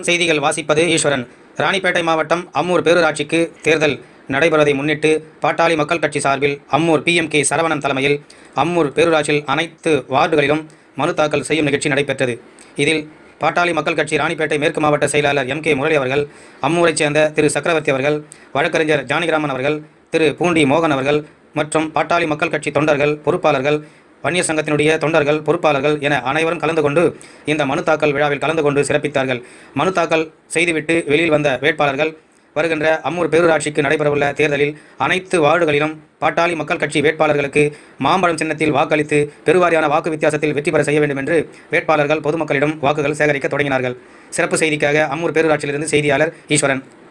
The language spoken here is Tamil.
செய்திகள் வாசிப்பது ஈஸ்வரன் ராணிப்பேட்டை மாவட்டம் அம்மூர் பேரூராட்சிக்கு தேர்தல் நடைபெறுவதை முன்னிட்டு பாட்டாளி மக்கள் கட்சி சார்பில் அம்மூர் பிஎம்கே சரவணன் தலைமையில் அம்மூர் பேரூராட்சியில் அனைத்து வார்டுகளிலும் மனு தாக்கல் செய்யும் நிகழ்ச்சி நடைபெற்றது இதில் பாட்டாளி மக்கள் கட்சி ராணிப்பேட்டை மேற்கு மாவட்ட செயலாளர் எம் கே முரளி அவர்கள் அம்மூரைச் சேர்ந்த திரு சக்கரவர்த்தி அவர்கள் வழக்கறிஞர் ஜானகிராமன் அவர்கள் திரு பூண்டி மோகன் அவர்கள் மற்றும் பாட்டாளி மக்கள் கட்சி தொண்டர்கள் பொறுப்பாளர்கள் வன்னியர் சங்கத்தினுடைய தொண்டர்கள் பொறுப்பாளர்கள் என அனைவரும் கலந்து கொண்டு இந்த மனு தாக்கல் விழாவில் கலந்து கொண்டு சிறப்பித்தார்கள் மனு தாக்கல் செய்துவிட்டு வெளியில் வந்த வேட்பாளர்கள் வருகின்ற அம்மூர் பேரூராட்சிக்கு நடைபெறவுள்ள தேர்தலில் அனைத்து வார்டுகளிலும் பாட்டாளி மக்கள் கட்சி வேட்பாளர்களுக்கு மாம்பழம் சின்னத்தில் வாக்களித்து பெருவாரியான வாக்கு வித்தியாசத்தில் வெற்றி பெற செய்ய வேண்டும் என்று வேட்பாளர்கள் பொதுமக்களிடம் வாக்குகள் சேகரிக்க தொடங்கினார்கள் சிறப்பு செய்திக்காக அம்மூர் பேரூராட்சியிலிருந்து செய்தியாளர் ஈஸ்வரன்